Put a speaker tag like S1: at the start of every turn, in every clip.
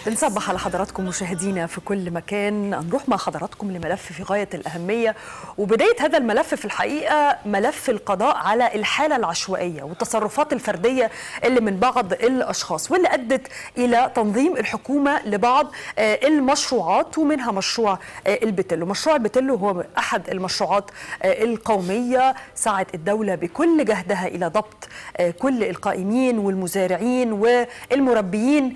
S1: بنصبح على حضراتكم مشاهدينا في كل مكان نروح مع حضراتكم لملف في غاية الأهمية وبداية هذا الملف في الحقيقة ملف القضاء على الحالة العشوائية والتصرفات الفردية اللي من بعض الأشخاص واللي أدت إلى تنظيم الحكومة لبعض المشروعات ومنها مشروع البتلو مشروع البتلو هو أحد المشروعات القومية سعت الدولة بكل جهدها إلى ضبط كل القائمين والمزارعين والمربيين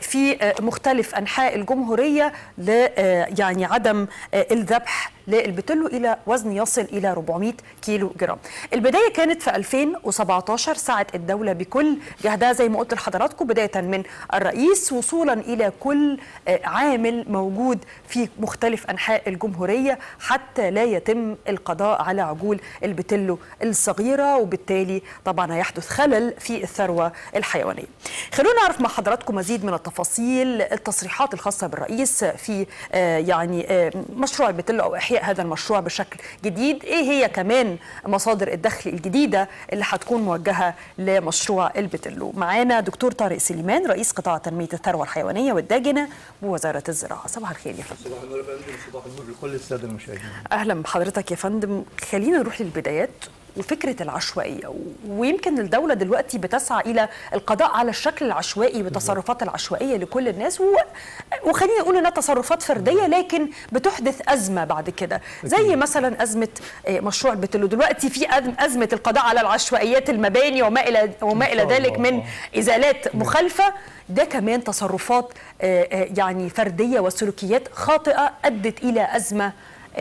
S1: في مختلف انحاء الجمهوريه ل يعني عدم الذبح للبتلو الى وزن يصل الى 400 كيلو جرام. البدايه كانت في 2017 سعت الدوله بكل جهدها زي ما قلت لحضراتكم بدايه من الرئيس وصولا الى كل عامل موجود في مختلف انحاء الجمهوريه حتى لا يتم القضاء على عجول البتلو الصغيره وبالتالي طبعا هيحدث خلل في الثروه الحيوانيه. خلونا نعرف مع حضراتكم مزيد من التفاصيل التصريحات الخاصه بالرئيس في يعني مشروع البتلو او احياء هذا المشروع بشكل جديد ايه هي كمان مصادر الدخل الجديده اللي هتكون موجهه لمشروع البتلو معانا دكتور طارق سليمان رئيس قطاع تنميه الثروه الحيوانيه والداجنه بوزاره الزراعه صباح الخير يا فندم
S2: صباح النور يا فندم صباح النور لكل الساده المشاهدين
S1: اهلا بحضرتك يا فندم خلينا نروح للبدايات وفكره العشوائيه ويمكن الدوله دلوقتي بتسعى الى القضاء على الشكل العشوائي والتصرفات العشوائيه لكل الناس و... وخلينا نقول انها تصرفات فرديه لكن بتحدث ازمه بعد كده زي مثلا ازمه مشروع البتلو دلوقتي في ازمه القضاء على العشوائيات المباني وما الى وما الى ذلك من ازالات مخالفه ده كمان تصرفات يعني فرديه وسلوكيات خاطئه ادت الى ازمه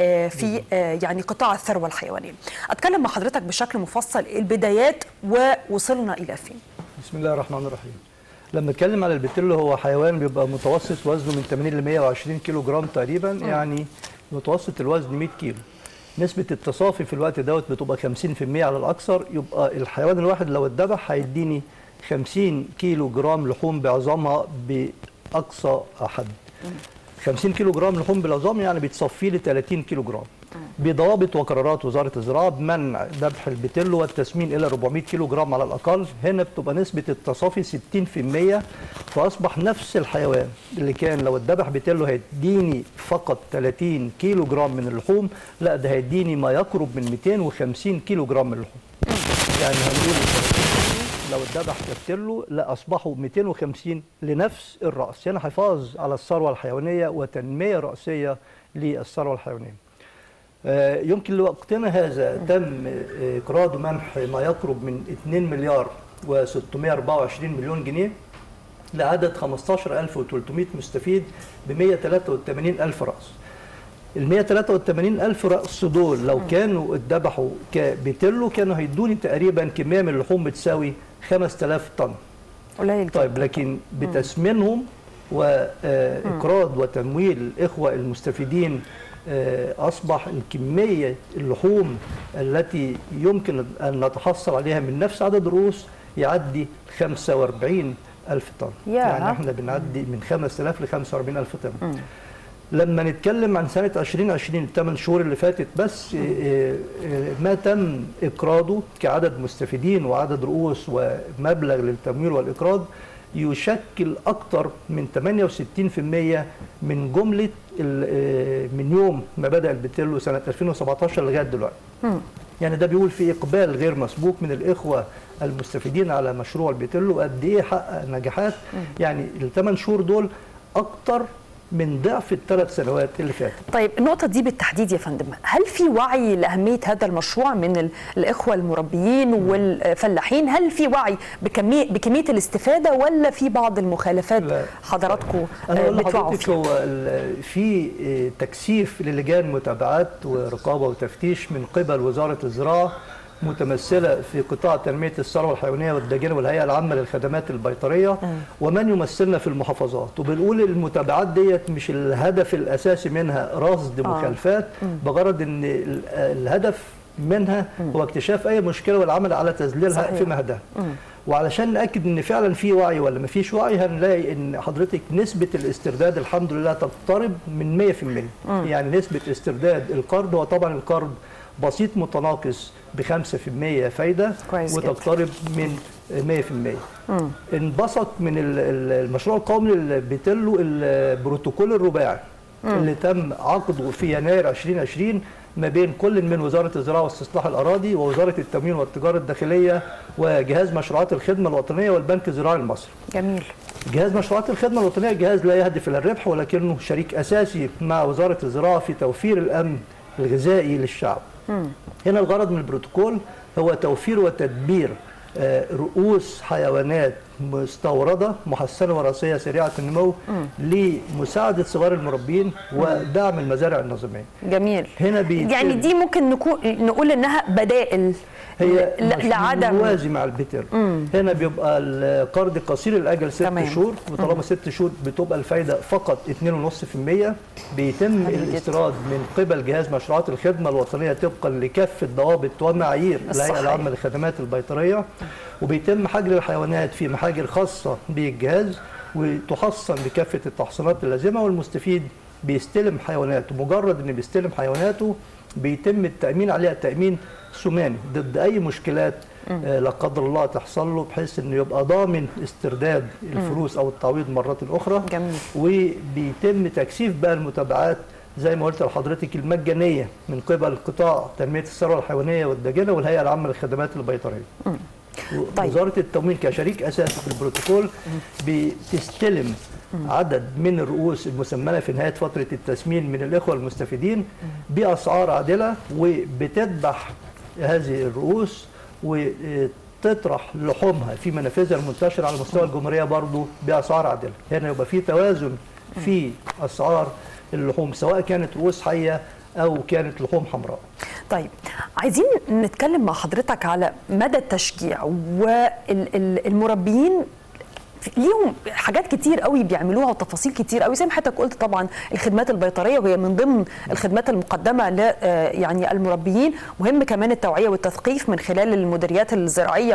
S1: في يعني قطاع الثروه الحيوانيه. اتكلم مع حضرتك بشكل مفصل البدايات ووصلنا الى فين.
S2: بسم الله الرحمن الرحيم. لما نتكلم على البتلو هو حيوان بيبقى متوسط وزنه من 80 ل 120 كيلو جرام تقريبا م. يعني متوسط الوزن 100 كيلو. نسبة التصافي في الوقت دوت بتبقى 50% على الأكثر يبقى الحيوان الواحد لو اتذبح هيديني 50 كيلو جرام لحوم بعظامها بأقصى حد. م. 50 كيلو جرام لحوم بالعظام يعني بتصفي لي 30 كيلو جرام بضوابط وقرارات وزاره الزراعه بمنع ذبح البتلو والتسمين الى 400 كيلو جرام على الاقل هنا بتبقى نسبه التصافي 60% فاصبح نفس الحيوان اللي كان لو اتذبح بتلو هيديني فقط 30 كيلو جرام من اللحوم لا ده هيديني ما يقرب من 250 كيلو جرام من اللحوم يعني هنقول لو اتذبح كابتلو لا اصبحوا 250 لنفس الراس هنا يعني حفاظ على الثروه الحيوانيه وتنميه راسيه للثروه الحيوانيه يمكن لوقتنا هذا تم اقراض منح ما يقرب من 2 مليار و624 مليون جنيه لعدد 15300 مستفيد ب 183 ألف رأس ال 183 ألف رأس دول لو كانوا اتذبحوا كبتلو كانوا هيدوني تقريبا كمية من اللحوم بتساوي 5000 طن
S1: قليل
S2: طيب لكن بتسمينهم واقراض وتمويل الاخوه المستفيدين اصبح الكميه اللحوم التي يمكن ان نتحصل عليها من نفس عدد الرؤوس يعدي 45 ألف طن
S1: يا.
S2: يعني احنا بنعدي من 5000 ل 45 ألف طن م. لما نتكلم عن سنة 2020 الثمان شهور اللي فاتت بس ما تم إقراضه كعدد مستفيدين وعدد رؤوس ومبلغ للتمويل والإقراض يشكل أكثر من 68% من جملة من يوم ما بدأ البتلو سنة 2017 لغاية دلوقتي يعني ده بيقول في إقبال غير مسبوق من الإخوة المستفيدين على مشروع البتلو قد إيه حقق نجاحات يعني الثمان شهور دول أكثر من ضعف الثلاث سنوات اللي فاتت
S1: طيب النقطة دي بالتحديد يا فندم هل في وعي لأهمية هذا المشروع من الإخوة المربيين والفلاحين هل في وعي بكمية, بكمية الاستفادة ولا في بعض المخالفات
S2: لا.
S1: حضراتكم
S2: بتوعوا فيها هو في تكثيف للجان متابعات ورقابة وتفتيش من قبل وزارة الزراعة متمثله في قطاع تنميه الثروه الحيوانيه والداجنه والهيئه العامه للخدمات البيطريه ومن يمثلنا في المحافظات وبنقول المتابعات ديت مش الهدف الاساسي منها رصد مخالفات بغرض ان الهدف منها هو اكتشاف اي مشكله والعمل على تذليلها في مهدها وعلشان ناكد ان فعلا في وعي ولا ما فيش وعي هنلاقي ان حضرتك نسبه الاسترداد الحمد لله تقترب من 100% يعني نسبه استرداد القرض هو طبعا القرض بسيط متناقص ب 5% فايده
S1: كويس جدا.
S2: وتقترب من 100% انبسط من ال- ال- المشروع القومي البيتلو البروتوكول الرباعي اللي تم عقده في يناير 2020 ما بين كل من وزاره الزراعه واستصلاح الاراضي ووزاره التموين والتجاره الداخليه وجهاز مشروعات الخدمه الوطنيه والبنك الزراعي المصري.
S1: جميل
S2: جهاز مشروعات الخدمة الوطنية جهاز لا يهدف إلى الربح ولكنه شريك أساسي مع وزارة الزراعة في توفير الأمن الغذائي للشعب هنا الغرض من البروتوكول هو توفير وتدبير آه، رؤوس حيوانات مستوردة محسنة وراثية سريعة النمو لمساعدة صغار المربين ودعم المزارع النظامية
S1: جميل
S2: هنا بيتم
S1: يعني دي ممكن نكون نقول انها بدائل
S2: هي
S1: ل-
S2: مش
S1: لعدم
S2: موازي مع البتر هنا بيبقى القرض قصير الاجل ست
S1: تمام.
S2: شهور وطالما ست شهور بتبقى الفايده فقط 2.5% بيتم
S1: حلو جدا.
S2: الاستيراد من قبل جهاز مشروعات الخدمه الوطنيه طبقا لكافه ضوابط ومعايير
S1: الصحيح.
S2: الهيئه العامه للخدمات البيطريه وبيتم حجر الحيوانات في محاجر خاصه بالجهاز وتحصن بكافه التحصينات اللازمه والمستفيد بيستلم حيواناته مجرد ان بيستلم حيواناته بيتم التامين عليها تامين ثماني ضد اي مشكلات آه، لا قدر الله تحصل له بحيث انه يبقى ضامن استرداد الفلوس او التعويض مره اخرى
S1: جميل.
S2: وبيتم تكثيف بقى المتابعات زي ما قلت لحضرتك المجانيه من قبل قطاع تنميه الثروه الحيوانيه والدجنه والهيئه العامه للخدمات البيطريه.
S1: طيب.
S2: وزاره التموين كشريك اساسي في البروتوكول بتستلم عدد من الرؤوس المسمنه في نهايه فتره التسمين من الاخوه المستفيدين باسعار عادله وبتذبح هذه الرؤوس وتطرح لحومها في منافذها المنتشره على مستوى الجمهوريه برضه باسعار عادله هنا يبقى في توازن في اسعار اللحوم سواء كانت رؤوس حيه او كانت لحوم حمراء
S1: طيب عايزين نتكلم مع حضرتك على مدى التشجيع والمربيين ليهم حاجات كتير قوي بيعملوها وتفاصيل كتير قوي زي ما حضرتك قلت طبعا الخدمات البيطريه وهي من ضمن الخدمات المقدمه ل آه، يعني المربيين مهم كمان التوعيه والتثقيف من خلال المديريات الزراعيه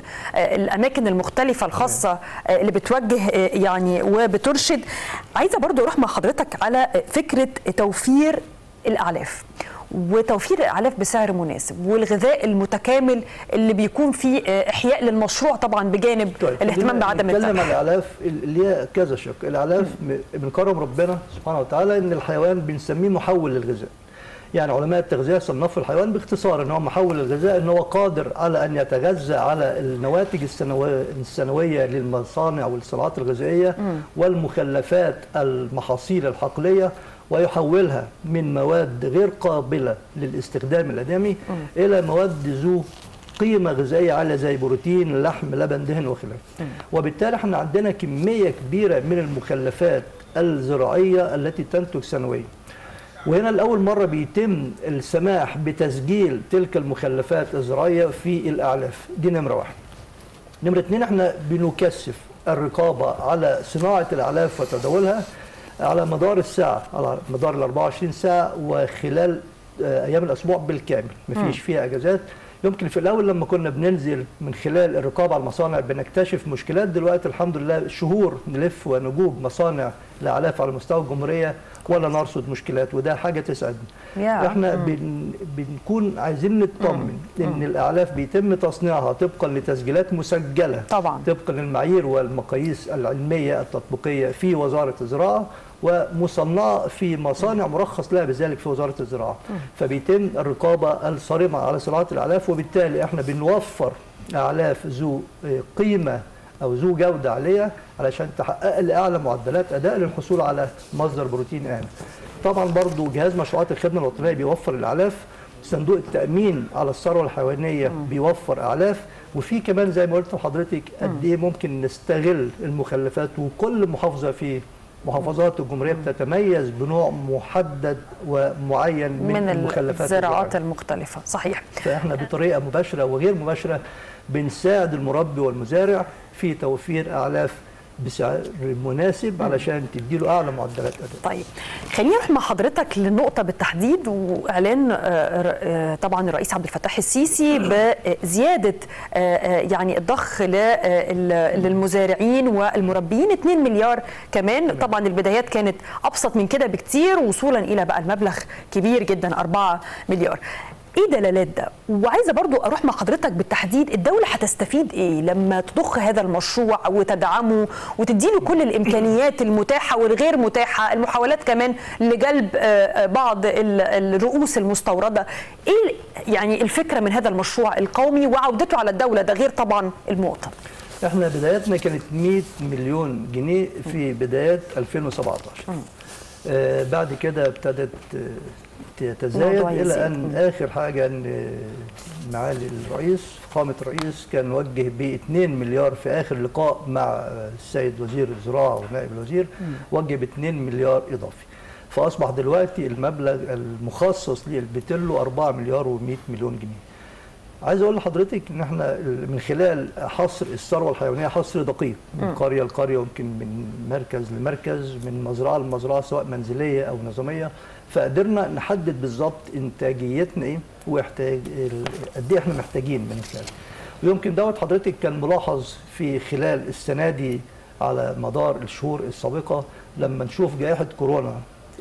S1: والاماكن المختلفه الخاصه آه، اللي بتوجه آه، يعني وبترشد عايزه برضو اروح مع حضرتك على فكره توفير الاعلاف وتوفير الاعلاف بسعر مناسب والغذاء من اللي بيكون فيه آه، احياء للمشروع طبعا بجانب الاهتمام
S2: خلينا
S1: بعدم
S2: نتكلم عن
S1: الذبح
S2: الاعلاف اللي هي كذا شق الاعلاف م- من كرم ربنا سبحانه وتعالى ان الحيوان بنسميه محول للغذاء يعني علماء التغذيه صنفوا الحيوان باختصار ان هو محول للغذاء ان هو قادر على ان يتغذى على النواتج السنويه السنويه للمصانع والصناعات الغذائيه والمخلفات المحاصيل الحقليه ويحولها من مواد غير قابله للاستخدام الادمي الى مواد ذو قيمه غذائيه عاليه زي بروتين لحم لبن دهن وخلافه وبالتالي احنا عندنا كميه كبيره من المخلفات الزراعيه التي تنتج سنويا وهنا لاول مره بيتم السماح بتسجيل تلك المخلفات الزراعيه في الاعلاف دي نمره واحد نمرة اتنين احنا بنكثف الرقابة على صناعة الأعلاف وتداولها على مدار الساعة على مدار ال 24 ساعة وخلال آه، أيام الأسبوع بالكامل مفيش فيها أجازات يمكن في الأول لما كنا بننزل من خلال الرقابة على المصانع بنكتشف مشكلات دلوقتي الحمد لله شهور نلف ونجوب مصانع الأعلاف على مستوى الجمهورية ولا نرصد مشكلات وده حاجة تسعدنا
S1: يا.
S2: احنا بن بنكون عايزين نطمن ان الاعلاف بيتم تصنيعها طبقا لتسجيلات مسجله
S1: طبعا.
S2: طبقا للمعايير والمقاييس العلميه التطبيقيه في وزاره الزراعه ومصنعه في مصانع مرخص لها بذلك في وزاره الزراعه فبيتم الرقابه الصارمه على صناعه الاعلاف وبالتالي احنا بنوفر اعلاف ذو قيمه او ذو جوده عاليه علشان تحقق لاعلى معدلات اداء للحصول على مصدر بروتين امن. طبعا برضو جهاز مشروعات الخدمه الوطنيه بيوفر الاعلاف صندوق التامين على الثروه الحيوانيه بيوفر اعلاف وفي كمان زي ما قلت لحضرتك قد ايه ممكن نستغل المخلفات وكل محافظه في محافظات الجمهوريه بتتميز بنوع محدد ومعين من,
S1: من
S2: المخلفات
S1: الزراعات
S2: الزراعية.
S1: المختلفه صحيح
S2: فاحنا بطريقه مباشره وغير مباشره بنساعد المربي والمزارع في توفير اعلاف بسعر مناسب علشان تديله اعلى معدلات اداء.
S1: طيب خلينا نروح مع حضرتك لنقطة بالتحديد وإعلان آه، آه، طبعا الرئيس عبد الفتاح السيسي بزيادة آه، آه، يعني الضخ لل- للمزارعين والمربيين 2 مليار كمان طبعا البدايات كانت أبسط من كده بكتير وصولا إلى بقى المبلغ كبير جدا 4 مليار ايه دلالات ده وعايزه برضو اروح مع حضرتك بالتحديد الدوله هتستفيد ايه لما تضخ هذا المشروع وتدعمه وتديله كل الامكانيات المتاحه والغير متاحه المحاولات كمان لجلب آه، آه، بعض ال- الرؤوس المستورده ايه يعني الفكره من هذا المشروع القومي وعودته على الدوله ده غير طبعا المواطن
S2: احنا بدايتنا كانت 100 مليون جنيه في بدايات 2017 آه بعد كده ابتدت آه، تتزايد
S1: الموضوع
S2: الى
S1: يزيد.
S2: ان اخر حاجه ان آه، معالي الرئيس فخامه الرئيس كان وجه ب 2 مليار في اخر لقاء مع آه، السيد وزير الزراعه ونائب الوزير وجه ب 2 مليار اضافي فاصبح دلوقتي المبلغ المخصص للبتلو 4 مليار و100 مليون جنيه عايز اقول لحضرتك ان احنا من خلال حصر الثروه الحيوانيه حصر دقيق من قريه لقريه ويمكن من مركز لمركز من مزرعه لمزرعه سواء منزليه او نظاميه فقدرنا نحدد بالظبط انتاجيتنا ايه واحتاج ال- قد ايه احنا محتاجين من خلال ويمكن دوت حضرتك كان ملاحظ في خلال السنه دي على مدار الشهور السابقه لما نشوف جائحه كورونا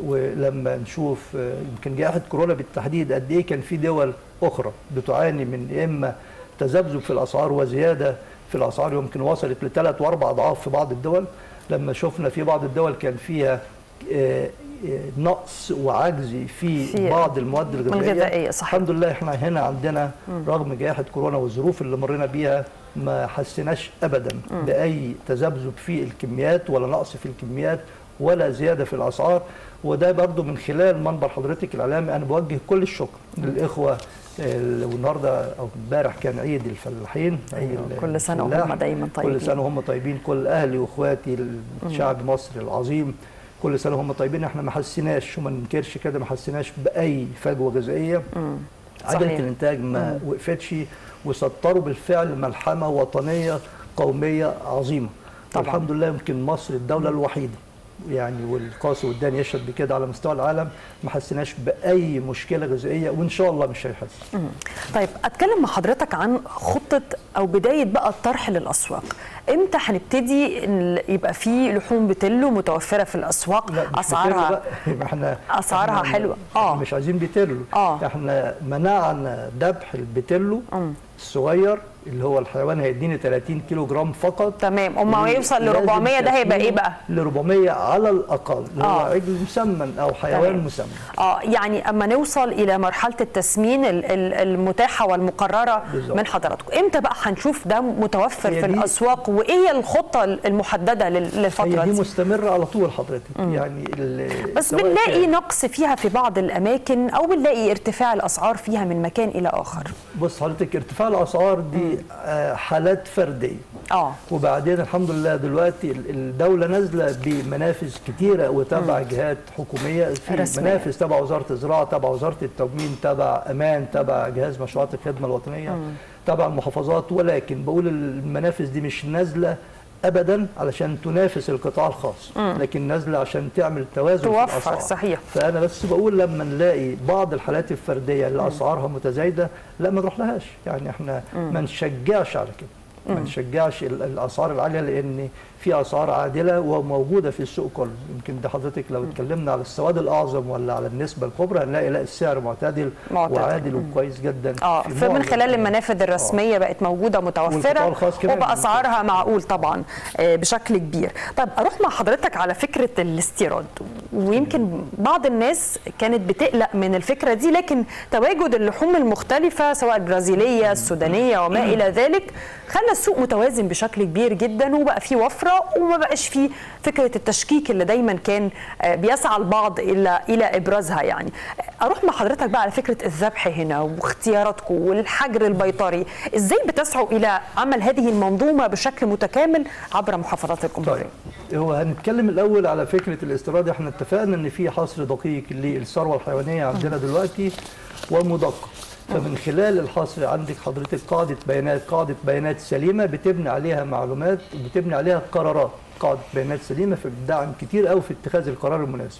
S2: ولما نشوف آه، يمكن جائحه كورونا بالتحديد قد ايه كان في دول اخرى بتعاني من يا اما تذبذب في الاسعار وزياده في الاسعار يمكن وصلت لثلاث واربع اضعاف في بعض الدول لما شفنا في بعض الدول كان فيها آه، آه، نقص وعجز في,
S1: في
S2: بعض المواد الغذائيه
S1: الغذائية، صحيح.
S2: الحمد لله احنا هنا عندنا رغم جائحه كورونا والظروف اللي مرينا بيها ما حسيناش ابدا باي تذبذب في الكميات ولا نقص في الكميات ولا زياده في الاسعار وده برضو من خلال منبر حضرتك الاعلامي انا بوجه كل الشكر للاخوه ال- والنهارده او امبارح كان عيد الفلاحين عيد
S1: أيوة،
S2: ال-
S1: كل سنة
S2: الفلاح.
S1: وهم دايما طيبين.
S2: كل سنه وهم طيبين كل اهلي واخواتي الشعب مصر العظيم كل سنه وهم طيبين احنا ما حسيناش وما ننكرش كده ما حسيناش باي فجوه غذائيه عجله
S1: صحيح.
S2: الانتاج ما وقفتش وسطروا بالفعل ملحمه وطنيه قوميه عظيمه
S1: طبعاً.
S2: الحمد لله يمكن مصر الدوله الوحيده يعني والقاسي والداني يشهد بكده على مستوى العالم ما حسيناش باي مشكله غذائيه وان شاء الله مش هيحس
S1: طيب اتكلم مع حضرتك عن خطه او بدايه بقى الطرح للاسواق امتى هنبتدي إن يبقى في لحوم بتلو متوفره في الاسواق
S2: لا مش بيتلو
S1: اسعارها
S2: بقى. يبقى احنا
S1: أسعارها
S2: إحنا
S1: حلوة. آه.
S2: مش عايزين بيتلو
S1: آه.
S2: احنا منعنا ذبح البيتلو الصغير اللي هو الحيوان هيديني 30 كيلو جرام فقط
S1: تمام اما هيوصل ل
S2: لازم
S1: 400 ده هيبقى ايه بقى
S2: ل 400 على الاقل اللي هو
S1: آه.
S2: عجل مسمن او حيوان
S1: تمام.
S2: مسمن
S1: اه يعني اما نوصل الى مرحله التسمين ال- ال- المتاحه والمقرره
S2: بالظبط.
S1: من حضراتكم امتى بقى هنشوف ده متوفر
S2: هي
S1: في
S2: دي-
S1: الاسواق وايه هي الخطه المحدده لل- للفتره
S2: هي دي
S1: دي
S2: مستمره على طول حضرتك يعني ال-
S1: بس
S2: سواء
S1: بنلاقي
S2: كان-
S1: نقص فيها في بعض الاماكن او بنلاقي ارتفاع الاسعار فيها من مكان الى اخر
S2: بص حضرتك ارتفاع الاسعار دي آه، حالات فرديه
S1: اه
S2: وبعدين الحمد لله دلوقتي ال- الدوله نازله بمنافذ كتيره وتبع جهات حكوميه في
S1: رسمية.
S2: منافذ تبع وزاره الزراعه تبع وزاره التموين تبع امان تبع جهاز مشروعات الخدمه الوطنيه تبع المحافظات ولكن بقول المنافذ دي مش نازله ابدا علشان تنافس القطاع الخاص لكن نازله عشان تعمل توازن في
S1: توفر،
S2: الاسعار
S1: صحيح.
S2: فانا بس بقول لما نلاقي بعض الحالات الفرديه اللي اسعارها متزايده لا ما نروح لهاش يعني احنا ما نشجعش على كده ما نشجعش ال- الاسعار العاليه لان في اسعار عادله وموجوده في السوق كله يمكن ده حضرتك لو اتكلمنا على السواد الاعظم ولا على النسبه الكبرى هنلاقي لا السعر معتدل,
S1: معتدل.
S2: وعادل وكويس جدا
S1: اه
S2: في
S1: فمن
S2: معظم
S1: خلال
S2: الأماكن.
S1: المنافذ الرسميه بقت موجوده
S2: والقطاع
S1: متوفره
S2: الخاص كمان
S1: وباسعارها معقول طبعا آه، بشكل كبير طب اروح مع حضرتك على فكره الاستيراد ويمكن بعض الناس كانت بتقلق من الفكره دي لكن تواجد اللحوم المختلفه سواء البرازيليه السودانيه وما الى ذلك خلى السوق متوازن بشكل كبير جدا وبقى في وفره وما بقاش في فكره التشكيك اللي دايما كان آه، بيسعى البعض الى الى ابرازها يعني اروح مع حضرتك بقى على فكره الذبح هنا واختياراتكم والحجر البيطري ازاي بتسعوا الى عمل هذه المنظومه بشكل متكامل عبر محافظات الجمهوريه
S2: طيب هو هنتكلم الاول على فكره الاستيراد احنا اتفقنا ان في حصر دقيق للثروه الحيوانيه عندنا دلوقتي ومدقق فمن خلال الحصر عندك حضرتك قاعده بيانات قاعده بيانات سليمه بتبني عليها معلومات وبتبني عليها قرارات قاعده بيانات سليمه فبتدعم كتير قوي في اتخاذ القرار المناسب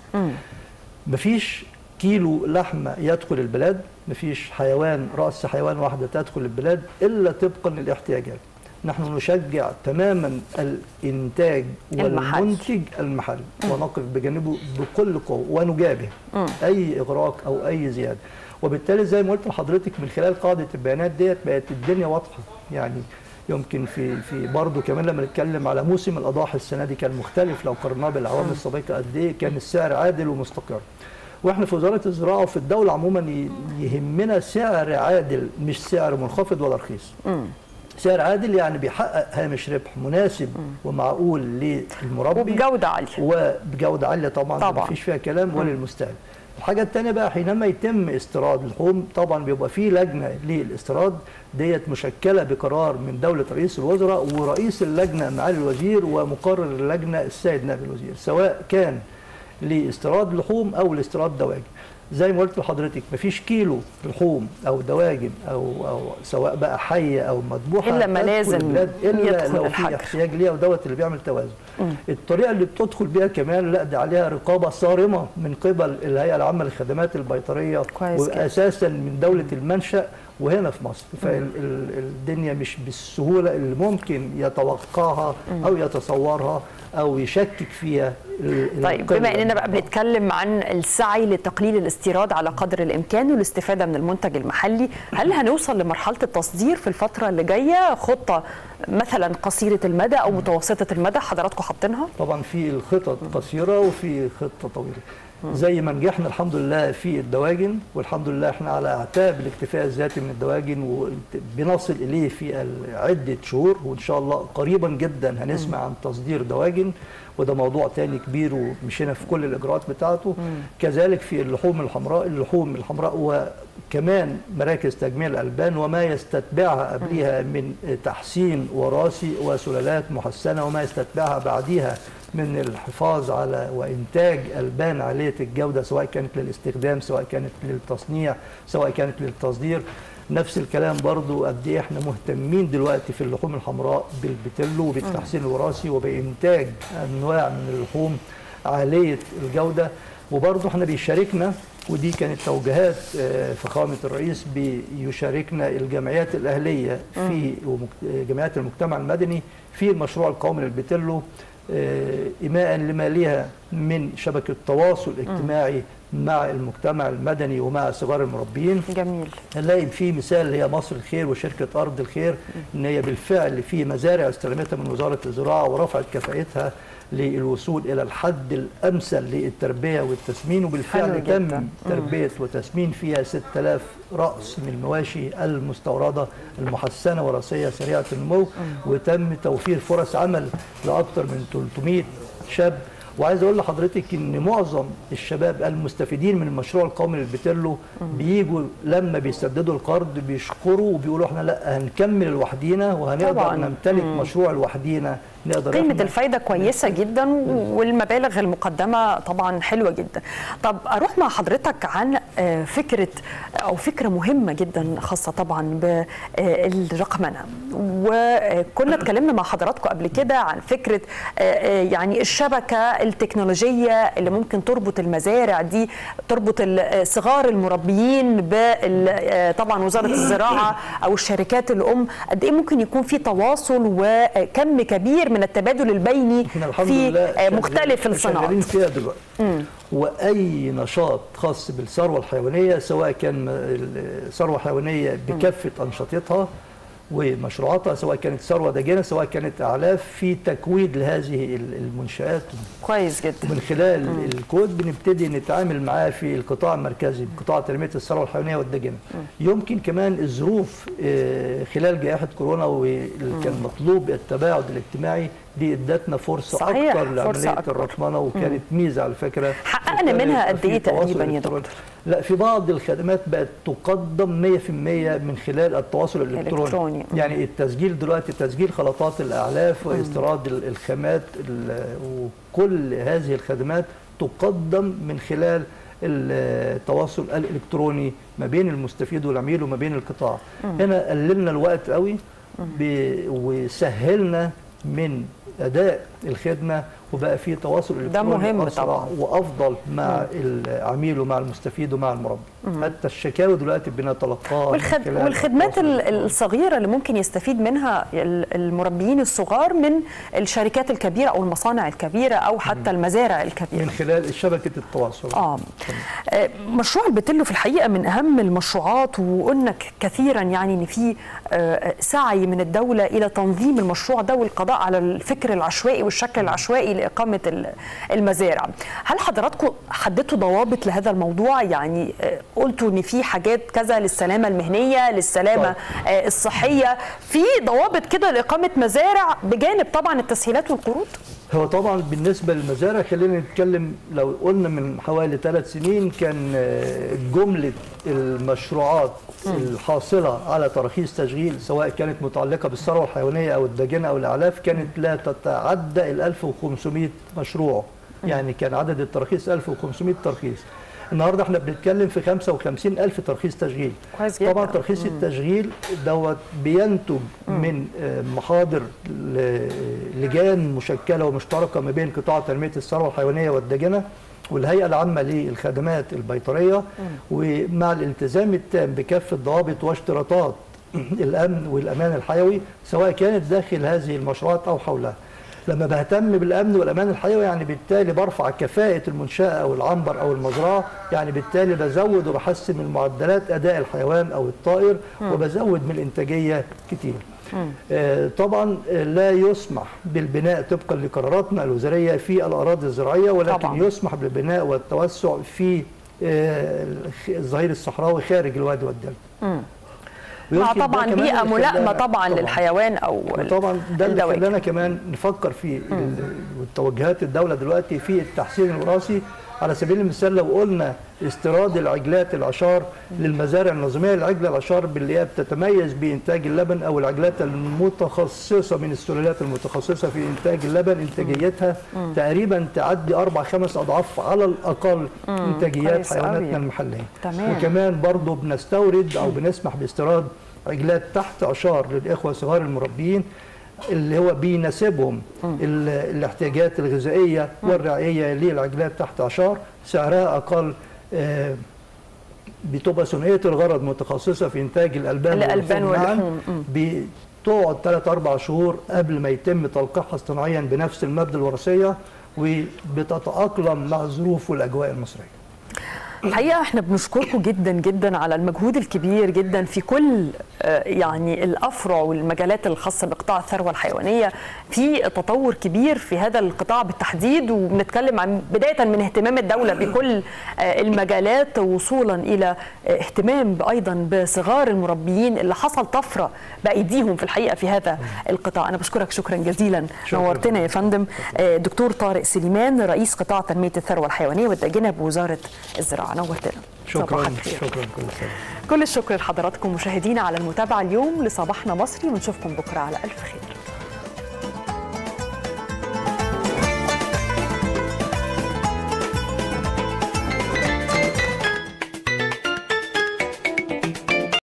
S2: مفيش كيلو لحمه يدخل البلاد مفيش حيوان راس حيوان واحده تدخل البلاد الا طبقا للاحتياجات نحن نشجع تماما الانتاج
S1: المحلي.
S2: والمنتج المحلي ونقف بجانبه بكل قوه ونجابه اي اغراق او اي زياده وبالتالي زي ما قلت لحضرتك من خلال قاعده البيانات ديت بقت الدنيا واضحه يعني يمكن في في برضه كمان لما نتكلم على موسم الاضاحي السنه دي كان مختلف لو قارناه بالاعوام السابقه قد ايه كان السعر عادل ومستقر واحنا في وزاره الزراعه وفي الدوله عموما ي- يهمنا سعر عادل مش سعر منخفض ولا رخيص سعر عادل يعني بيحقق هامش ربح مناسب ومعقول للمربي
S1: وبجوده عاليه
S2: وبجوده عاليه طبعا
S1: طبعاً.
S2: طبعا مفيش فيها كلام وللمستهلك الحاجه الثانيه بقى حينما يتم استيراد لحوم طبعا بيبقى في لجنه للاستيراد ديت مشكله بقرار من دوله رئيس الوزراء ورئيس اللجنه معالي الوزير ومقرر اللجنه السيد نائب الوزير سواء كان لاستيراد لحوم او لاستيراد دواجن زي ما قلت لحضرتك مفيش كيلو لحوم او دواجن او او سواء بقى حيه او مذبوحه
S1: إلا ما
S2: تدخل
S1: لازم
S2: البلاد الا
S1: يدخل
S2: لو
S1: الحجر.
S2: في احتياج ليها ودوت اللي بيعمل توازن الطريقه اللي بتدخل بيها كمان لا ده عليها رقابه صارمه من قبل الهيئه العامه للخدمات البيطريه
S1: كويس جدا.
S2: واساسا من دوله المنشا وهنا في مصر فالدنيا مش بالسهوله اللي ممكن يتوقعها او يتصورها او يشكك فيها ال-
S1: طيب
S2: القلة.
S1: بما اننا بقى بنتكلم عن السعي لتقليل الاستيراد على قدر الامكان والاستفاده من المنتج المحلي هل هنوصل لمرحله التصدير في الفتره اللي جايه خطه مثلا قصيره المدى او متوسطه المدى حضراتكم حاطينها
S2: طبعا في الخطط قصيره وفي خطه طويله زي ما نجحنا الحمد لله في الدواجن والحمد لله احنا على اعتاب الاكتفاء الذاتي من الدواجن وبنصل اليه في ال- عده شهور وان شاء الله قريبا جدا هنسمع عن تصدير دواجن وده موضوع تاني كبير ومشينا في كل الاجراءات بتاعته كذلك في اللحوم الحمراء اللحوم الحمراء وكمان مراكز تجميع الالبان وما يستتبعها قبلها من تحسين وراثي وسلالات محسنه وما يستتبعها بعديها من الحفاظ على وانتاج البان عاليه الجوده سواء كانت للاستخدام سواء كانت للتصنيع سواء كانت للتصدير نفس الكلام برضو قد ايه احنا مهتمين دلوقتي في اللحوم الحمراء بالبتلو وبالتحسين الوراثي وبانتاج انواع من اللحوم عاليه الجوده وبرضو احنا بيشاركنا ودي كانت توجيهات آه، فخامه الرئيس بيشاركنا الجمعيات الاهليه في ومك- جمعيات المجتمع المدني في المشروع القومي للبتلو آه، إيماء لما ليها من شبكة تواصل اجتماعي مع المجتمع المدني ومع صغار المربيين
S1: جميل
S2: هنلاقي في مثال هي مصر الخير وشركة أرض الخير إن هي بالفعل في مزارع استلمتها من وزارة الزراعة ورفعت كفاءتها للوصول إلى الحد الأمثل للتربية والتسمين
S1: حلو
S2: وبالفعل
S1: جداً.
S2: تم تربية وتسمين فيها 6000 رأس من المواشي المستوردة المحسنة وراثية سريعة النمو وتم توفير فرص عمل لأكثر من 300 شاب وعايز اقول لحضرتك ان معظم الشباب المستفيدين من المشروع القومي للبتلو بيجوا لما بيسددوا القرض بيشكروا وبيقولوا احنا لا هنكمل لوحدينا وهنقدر
S1: طبعاً.
S2: نمتلك مشروع لوحدينا نقدر
S1: قيمة
S2: إحنا-
S1: الفايدة كويسة جدا والمبالغ المقدمة طبعا حلوة جدا طب أروح مع حضرتك عن آه، فكرة أو فكرة مهمة جدا خاصة طبعا بالرقمنة وكنا اتكلمنا مع حضراتكم قبل كده عن فكرة آه، آه، يعني الشبكة التكنولوجية اللي ممكن تربط المزارع دي تربط ال- صغار المربيين بال- آه، طبعا وزارة الزراعة أو الشركات الأم قد إيه ممكن يكون في تواصل وكم كبير من التبادل البيني
S2: احنا الحمد
S1: في
S2: لله
S1: آه، مختلف
S2: شغالين- شغالين
S1: الصناعات
S2: فيها دلوقتي واي نشاط خاص بالثروه الحيوانيه سواء كان الثروه الحيوانيه بكافه انشطتها ومشروعاتها سواء كانت ثروه داجنه سواء كانت اعلاف في تكويد لهذه المنشات
S1: كويس جدا
S2: من خلال الكود بنبتدي نتعامل معاه في القطاع المركزي قطاع تنميه الثروه الحيوانيه والدجنه يمكن كمان الظروف آه، خلال جائحه كورونا واللي كان مطلوب التباعد الاجتماعي دي ادتنا فرصه
S1: صحيح،
S2: اكتر
S1: فرصة
S2: لعمليه
S1: أكتر.
S2: الرقمنه وكانت ميزه على فكره
S1: حققنا
S2: وكان
S1: منها
S2: يبقى
S1: قد
S2: في
S1: إيه
S2: تواصل
S1: تقريباً يا
S2: إلكتروني.
S1: دكتور؟
S2: لا في بعض الخدمات بقت تقدم 100% من خلال التواصل الالكتروني
S1: إلكتروني.
S2: يعني التسجيل دلوقتي تسجيل خلطات الاعلاف واستيراد ال- الخامات ال- وكل هذه الخدمات تقدم من خلال التواصل الالكتروني ما بين المستفيد والعميل وما بين القطاع هنا قللنا الوقت قوي ب- وسهلنا من اداء الخدمه وبقى في تواصل
S1: ده مهم
S2: أسرع
S1: طبعاً.
S2: وافضل مع العميل ومع المستفيد ومع المربي حتى الشكاوي دلوقتي بنتلقاها من
S1: والخد...
S2: خلال
S1: والخدمات
S2: التواصل
S1: ال-
S2: الإلكتروني.
S1: الصغيره اللي ممكن يستفيد منها ال- المربيين الصغار من الشركات الكبيره او المصانع الكبيره او حتى المزارع الكبيره
S2: من خلال شبكه التواصل
S1: آه. آه، مشروع البتلو في الحقيقه من اهم المشروعات وقلنا ك- كثيرا يعني ان في آه، سعي من الدوله الى تنظيم المشروع ده والقضاء على الفكر العشوائي والشكل العشوائي لاقامه ال- المزارع. هل حضراتكم حددتوا ضوابط لهذا الموضوع يعني آه، قلتوا ان في حاجات كذا للسلامه المهنيه للسلامه آه، الصحيه في ضوابط كده لاقامه مزارع بجانب طبعا التسهيلات والقروض؟
S2: هو طبعا بالنسبه للمزارع خلينا نتكلم لو قلنا من حوالي ثلاث سنين كان آه، جمله المشروعات الحاصله على تراخيص تشغيل سواء كانت متعلقه بالثروه الحيوانيه او الداجنه او الاعلاف كانت لا تتعدى ال 1500 مشروع يعني كان عدد التراخيص 1500 ترخيص النهارده احنا بنتكلم في 55 الف ترخيص تشغيل
S1: كويس جدا.
S2: طبعا ترخيص التشغيل دوت بينتج من آه، محاضر ل- لجان مشكله ومشتركه ما بين قطاع تنميه الثروه الحيوانيه والدجنه والهيئه العامه للخدمات البيطريه ومع الالتزام التام بكافه ضوابط واشتراطات الامن والامان الحيوي سواء كانت داخل هذه المشروعات او حولها. لما بهتم بالامن والامان الحيوي يعني بالتالي برفع كفاءه المنشاه او العنبر او المزرعه يعني بالتالي بزود وبحسن من معدلات اداء الحيوان او الطائر وبزود من الانتاجيه كتير آه، طبعا آه، لا يسمح بالبناء طبقا لقراراتنا الوزاريه في الاراضي الزراعيه ولكن
S1: طبعاً.
S2: يسمح بالبناء والتوسع في آه، الظهير الصحراوي خارج الوادي والدلتا
S1: مع
S2: ويمكن ده
S1: طبعا
S2: كمان
S1: بيئه
S2: اللي
S1: ملائمه
S2: خلانا-
S1: طبعا للحيوان او
S2: طبعا ده اللي
S1: الدواجن.
S2: خلانا كمان نفكر في ال- والتوجهات الدوله دلوقتي في التحسين الوراثي على سبيل المثال لو قلنا استيراد العجلات العشار للمزارع النظاميه العجله العشار باللي هي بتتميز بانتاج اللبن او العجلات المتخصصه من السلالات المتخصصه في انتاج اللبن انتاجيتها تقريبا تعدي اربع خمس اضعاف على الاقل انتاجيات
S1: كويس أوي.
S2: حيواناتنا المحليه
S1: تمام.
S2: وكمان برضه بنستورد او بنسمح باستيراد عجلات تحت عشار للاخوه صغار المربيين اللي هو بيناسبهم ال- الاحتياجات الغذائيه والرعايه للعجلات تحت عشار سعرها اقل آه، بتبقى ثنائيه الغرض متخصصه في انتاج الالبان
S1: الألبان
S2: واللحوم معاً.
S1: واللحوم. مم.
S2: بتقعد 3 4 شهور قبل ما يتم تلقيحها اصطناعيا بنفس الماده الوراثيه وبتتاقلم مع الظروف والاجواء المصريه
S1: الحقيقه احنا بنشكركم جدا جدا على المجهود الكبير جدا في كل آه، يعني الافرع والمجالات الخاصه بقطاع الثروه الحيوانيه في تطور كبير في هذا القطاع بالتحديد وبنتكلم عن بدايه من اهتمام الدوله بكل آه، المجالات وصولا الى آه، اهتمام ايضا بصغار المربيين اللي حصل طفره بايديهم في الحقيقه في هذا القطاع انا بشكرك شكرا جزيلا
S2: شكراً.
S1: نورتنا يا فندم آه، دكتور طارق سليمان رئيس قطاع تنميه الثروه الحيوانيه والداجنه بوزاره الزراعه نورتنا
S2: شكرا
S1: صباح الخير.
S2: شكرا كل سنه
S1: كل الشكر لحضراتكم مشاهدينا على المتابعه اليوم لصباحنا مصري ونشوفكم بكره على الف خير